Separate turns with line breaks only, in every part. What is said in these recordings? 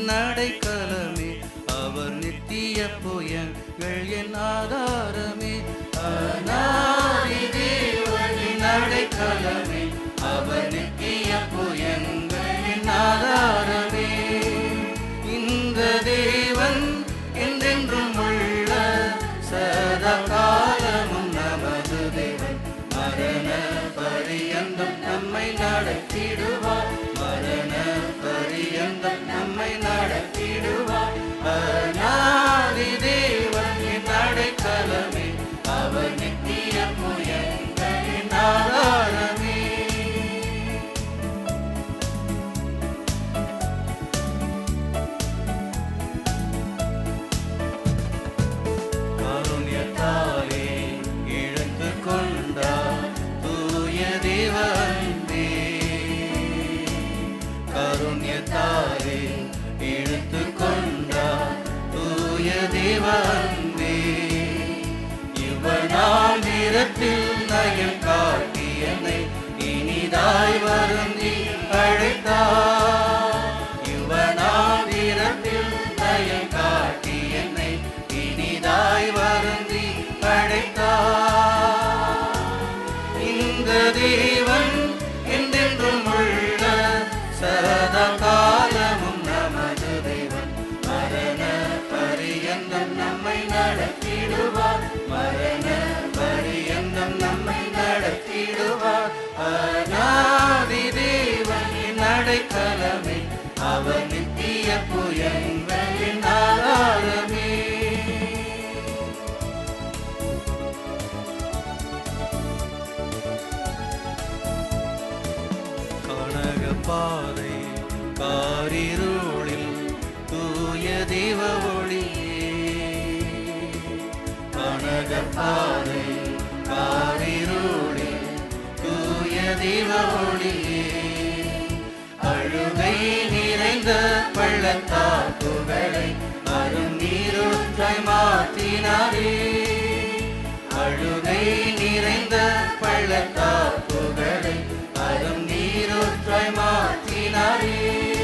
என் அடைக்கலமே அவர் நித்திய புயங்கள் என் ஆதாரமே அநாதி தேவன் என் அடைக்கலமே அவர் நித்திய புயங்கள் என் ஆதாரமே இந்த தேவன் என்றென்றும் உள்ள சதா காலமும் நமது தேவன் மரண பரியந்தம் நம்மை நடத்திடுவார் மரண பரியந்தம் நம்மை நடத்திடுவார் அநாதி தேவன் என் அடைக்கலமே அவர் நித்திய புயங்களின் ஆதாரமே கருண்யத்தாலே இழந்து கொண்டார் தூய தேவந்தே கருண்யத்தாலே இழுத்து கொண்டார் தூய தேவந்தே இவனால் நிறத்தில் நயம் காட்டி என்னை இனிதாய் வருந்தி அழைத்தார் இவனால் நிறத்தில் நயம் காட்டி என்னை இனிதாய் வருந்தி அழைத்தார் இந்த தேவன் என்றென்றும் உள்ள சதா காலமும் நமது தேவன் மரண பரியந்தம் நம்மை நடத்திடுவார் மரண பரியந்தம் நம்மை நடத்திடுவார் அநாதி தேவன் என் அடைக்கலமே அவர் நித்திய புயங்களின் ஆதாரமே கனக பாதை காரிருளில் தூய தேவ ஒளியே கனக பாதை காரிருளில் தூய தேவ ஒளியே அழுகை நிறைந்த பள்ளத்தாக்குகளை அரும் நீருற்றாய் மாற்றினாரே அழுகை நிறைந்த பள்ளத்தாக்குகளை அரும் நீருற்றாய் மாற்றினாரே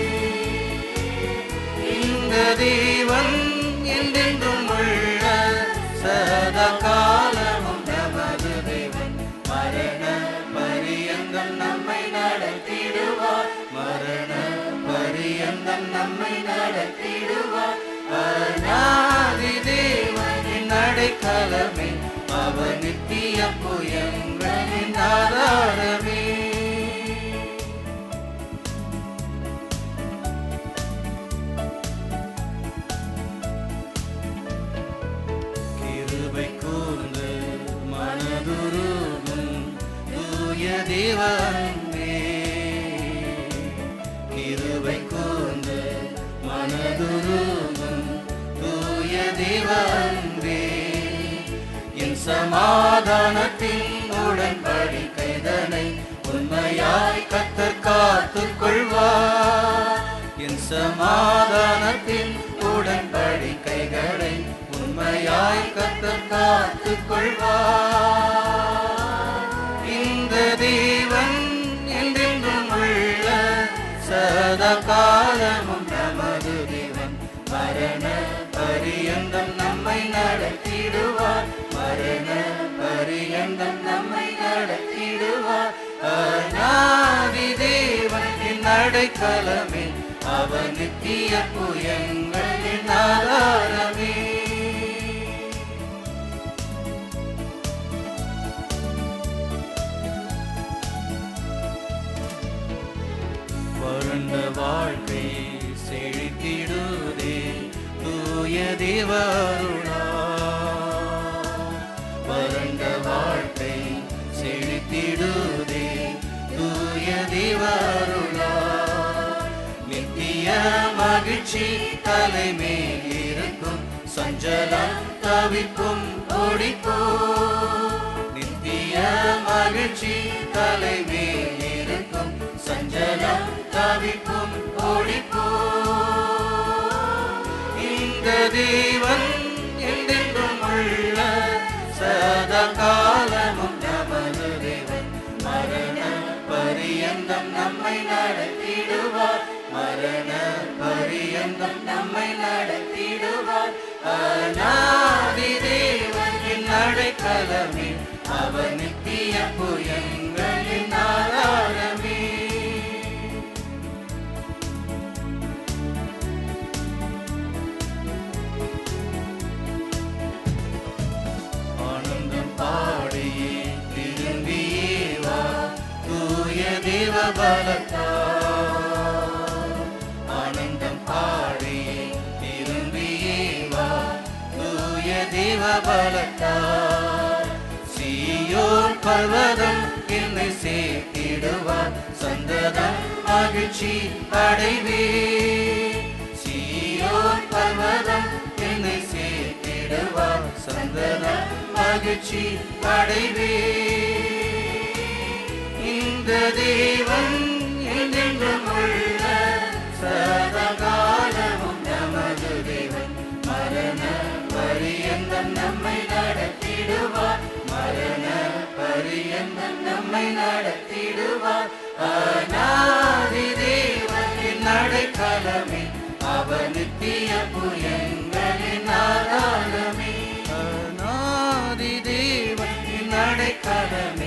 இந்த தேவன் என்றென்றும் உள்ள சதா காலமும் நமது தேவன் மரண பரியந்தம் நம்மை நடத்திடுவார் மரண பரியந்தம் நம்மை நடத்திடுவார் அநாதி தேவனின் அடைக்கலமே அவர் நித்திய புயங்களின் ஆதாரமே கிருபை கூர்ந்து மனதுருகும் தூய தேவனே கிருபை கூர்ந்து மனதுருகும் தூய தேவனே என் சமாதானத்தின் உடன்படிக்கைதனை உண்மையாய் கத்தர் காத்துக் கொள்வார் என் சமாதானத்தின் உடன்படிக்கைகளை உண்மையாய் கத்தர் காத்துக் கொள்வார் இந்த தேவன் என்றென்றும் உள்ள சதா காலமும் நமது தேவன் மரண பரியந்தம் நம்மை நடத்திடுவார் மரண பரியந்தம் நம்மை நடத்திடுவார் அநாதி தேவன் என் அடைக்கலமே அவர் நித்திய புயங்களின் ஆதாரமே வறண்ட வாழ்க்கை செழித்திடுதே தூய தேவருளா வறண்ட வாழ்க்கை செழித்திடுதே தூய தேவருளா நித்திய மகிழ்ச்சி தலைமேல் இருக்கும் சஞ்சலம் தவிப்பும் ஓடிப்போ நித்திய மகிழ்ச்சி தலைமேல் இருக்கும் சஞ்சலம் தவிப்பும் ஓடிப்போ இந்த தேவன் என்றென்றும் உள்ள சதா காலமும் நமது தேவன் மரண பரியந்தம் நம்மை நடத்திடுவார் மரண பரியந்தம் அவர் நித்திய புயங்களின் ஆதாரமே ஆனந்தம் பாடியே திரும்பியே வா தூய தேவ பலத்தால் ஆனந்தம் பாடியே திரும்பியே வா தூய தேவ பலத்தால் சீயோன் பர்வதம் என்னை சேர்த்திடுவார் சந்ததம் மகிழ்ச்சி அடைவே சீயோன் பர்வதம் என்னை சேர்த்திடுவார் சந்ததம் மகிழ்ச்சி அடைவே இந்த தேவன் என்றென்றும் உள்ள சதகாலமும் நமது தேவன் மரண பரியந்தம் நம்மை நடத்திடுவார் மரண பரியந்தம் நம்மை நடத்திடுவார் அநாதி தேவனின் நடைக்கலமே அவர் நித்திய புயங்களின் ஆதாரமே அநாதி தேவனின் நடைக்கலமே